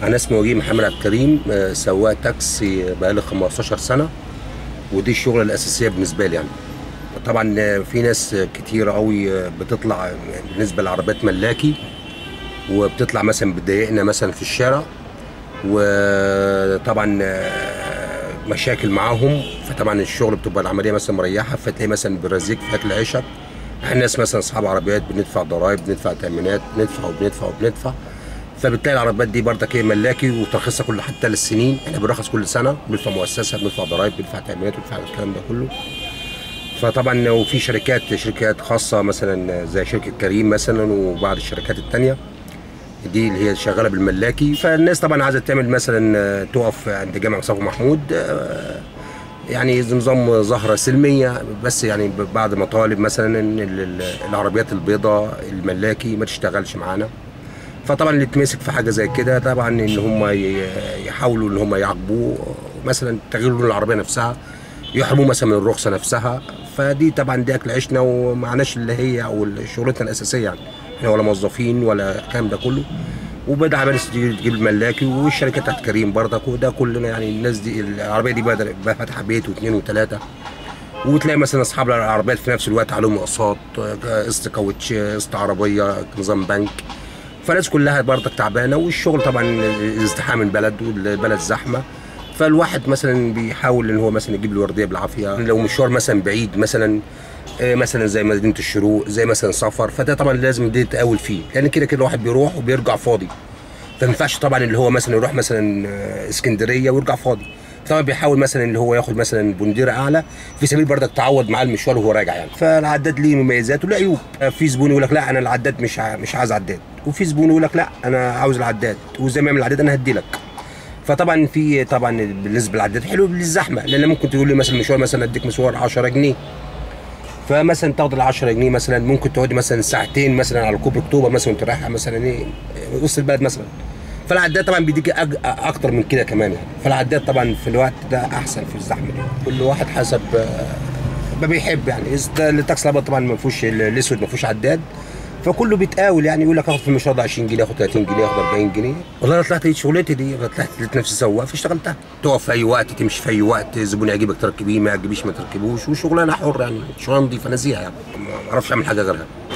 انا اسمي وجيه محمد عبد الكريم آه، سواق تاكسي بقالي 15 سنه ودي الشغله الاساسيه بالنسبه لي يعني طبعا آه، في ناس كتيره قوي آه، بتطلع يعني بالنسبه لعربيات ملاكي وبتطلع مثلا بتضايقنا مثلا في الشارع وطبعا آه، مشاكل معاهم فطبعا الشغل بتبقى العمليه مثلا مريحه فتلاقي مثلا بالرزيق في اكل عيشك احنا ناس مثلا اصحاب عربيات بندفع ضرائب بندفع تامينات بندفع وبندفع وبندفع فبتلاقي العربيات دي برضك ايه ملاكي وترخيصها كل حتى ثلاث سنين احنا بنرخص كل سنه بندفع مؤسسه بندفع ضرائب بندفع تامينات بندفع الكلام ده كله فطبعا وفي شركات شركات خاصه مثلا زي شركه كريم مثلا وبعض الشركات التانيه دي اللي هي شغاله بالملاكي فالناس طبعا عايزه تعمل مثلا آه، تقف عند جامع مصطفى محمود آه، يعني نظام ظاهره سلميه بس يعني بعد مطالب مثلا ان ال- ال- العربيات البيضاء الملاكي ما تشتغلش معانا فطبعا اللي يتمسك في حاجه زي كده طبعا ان هم ي- يحاولوا ان هم يعاقبوه مثلا تغيير لون العربيه نفسها يحرموه مثلا من الرخصه نفسها فدي طبعا دي اكل عيشنا ومعناش اللي هي او شغلتنا الاساسيه يعني احنا ولا موظفين ولا الكلام ده كله وبدا عمال تجيب تجيب الملاكي والشركه بتاعت كريم برضك وده كلنا يعني الناس دي العربيه دي بدأ بقى فاتحه بيت واثنين وثلاثه وتلاقي مثلا اصحاب العربيات في نفس الوقت عليهم اقساط قسط كاوتش قسط عربيه نظام بنك فالناس كلها برضك تعبانه والشغل طبعا ازدحام البلد والبلد زحمه فالواحد مثلا بيحاول ان هو مثلا يجيب الورديه بالعافيه لو مشوار مثلا بعيد مثلا آه، مثلا زي مدينه الشروق زي مثلا سفر فده طبعا لازم دي تقاول فيه لان كده كده الواحد بيروح وبيرجع فاضي فما ينفعش طبعا اللي هو مثلا يروح مثلا آه، اسكندريه ويرجع فاضي طبعا بيحاول مثلا اللي هو ياخد مثلا بنديره اعلى في سبيل برضك تعوض معاه المشوار وهو راجع يعني فالعداد ليه مميزات وله عيوب آه، في زبون يقول لك لا انا العداد مش ع- مش عايز عداد وفي زبون يقول لك لا انا عاوز العداد وزي ما يعمل العداد انا هدي لك فطبعا في طبعا بالنسبه للعداد حلو للزحمه لان ممكن تقول لي مثلا مشوار مثلا اديك مشوار 10 جنيه فمثلا تاخد ال 10 جنيه مثلا ممكن تقعدي مثلا ساعتين مثلا على كوبري اكتوبر مثلا وانت رايحه مثلا ايه وسط البلد مثلا فالعداد طبعا بيديك أج... اكتر من كده كمان يعني فالعداد طبعا في الوقت ده احسن في الزحمه دي كل واحد حسب آه، ما بيحب يعني إذا التاكسي الابيض طبعا ما فيهوش ال- الاسود ما فيهوش عداد فكله بيتقاول يعني يقول لك اخد في المشوار ده 20 جنيه اخد 30 جنيه اخد 40 جنيه والله انا طلعت شغلتي دي طلعت لقيت نفسي سواق فاشتغلتها تقف في اي وقت تمشي في اي وقت زبون يعجبك تركبيه ما يعجبيش ما تركبوش وشغلانه حره يعني شغلانه نظيفه نزيهه يعني ما اعرفش اعمل حاجه غيرها